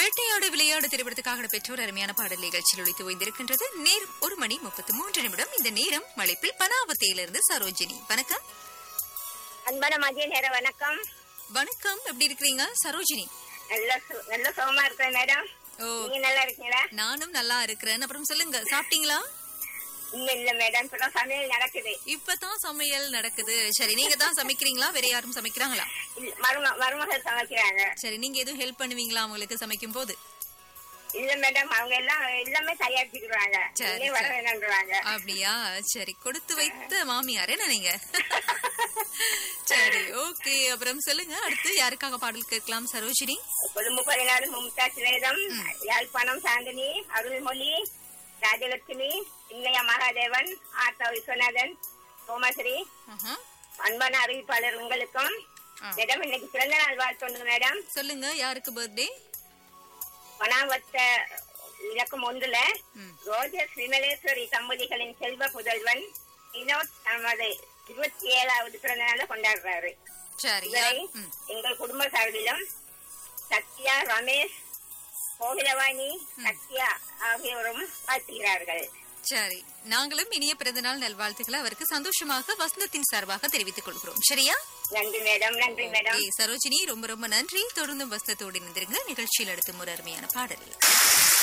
வேட்டையாடு விளையாடு திரைப்படத்துக்காக பெற்றோர் அருமையான பாடல் நிகழ்ச்சியில் ஒழித்து ஓய்ந்திருக்கின்றது நேரம் ஒரு மணி முப்பத்தி மூன்று நிமிடம் இந்த நேரம் மலைப்பில் பனாவத்தையிலிருந்து சரோஜினி வணக்கம் அன்பான மதிய நேர வணக்கம் வணக்கம் எப்படி இருக்கிறீங்க சரோஜினி நல்ல சு- நல்ல சுகமா இருக்கேன் மேடம் ஓ நீங்க நல்லா இருக்கீங்களா நானும் நல்லா இருக்கிறேன் அப்புறம் சொல்லுங்க சாப்பிட்டீங்களா இல்ல இல்ல மேடம் இப்பதான் சமையல் நடக்குது இப்பதான் சமையல் நடக்குது சரி நீங்க தான் சமைக்கிறீங்களா வேற யாரும் சமைக்கிறாங்களா இல்ல, மரும மருமகள் சமைக்கிறாங்க சரி நீங்க எதுவும் ஹெல்ப் பண்ணுவீங்களா அவங்களுக்கு சமைக்கும் போது இல்ல மேடம் அவங்க எல்லாம் எல்லாமே தயாரிச்சுக்கிறாங்க சரி, நீங்க வர சரி. வேணான்றாங்க அப்படியா சரி கொடுத்து வைத்த மாமியார் என்ன நீங்க சரி ஓகே அப்புறம் சொல்லுங்க அடுத்து யாருக்காக பாடல் கேட்கலாம் சரோஜினி கொழும்பு பதினாறு மும்தாஜ் வேதம் யாழ்ப்பாணம் சாந்தினி அருள்மொழி ராஜலட்சுமி இன்னைய மகாதேவன் ஆத்தா விஸ்வநாதன் சோமஸ்ரீ ஆஹா. அன்பான அறிவிப்பாளர் உங்களுக்கும் ஆ. மேடம் இன்னைக்கு பிறந்த நாள் வாழ்த்து மேடம் சொல்லுங்க யாருக்கு பர்த்டே பனாவத்த இலக்கம் ஒன்றுல ம். ரோஜர் விமலேஸ்வரி தம்பதிகளின் செல்வ புதல்வன் வினோத் தமது இருபத்தி ஏழாவது பிறந்த நாளை கொண்டாடுறாரு சரி இவரை யார்- ம். எங்கள் குடும்ப சார்பிலும் சத்யா ரமேஷ் கோகிலவாணி சத்யா ஆகியோரும் வாழ்த்துகிறார்கள் சரி நாங்களும் இனிய பிறந்தநாள் நல்வாழ்த்துக்களை அவருக்கு சந்தோஷமாக வசந்தத்தின் சார்பாக தெரிவித்துக் கொள்கிறோம் சரியா நன்றி மேடம் நன்றி மேடம் ஏய், சரோஜினி ரொம்ப ரொம்ப நன்றி தொடர்ந்து வசந்தத்தோடு இணைந்திருங்க நிகழ்ச்சியில் அடுத்து ஒரு அருமையான பாடல்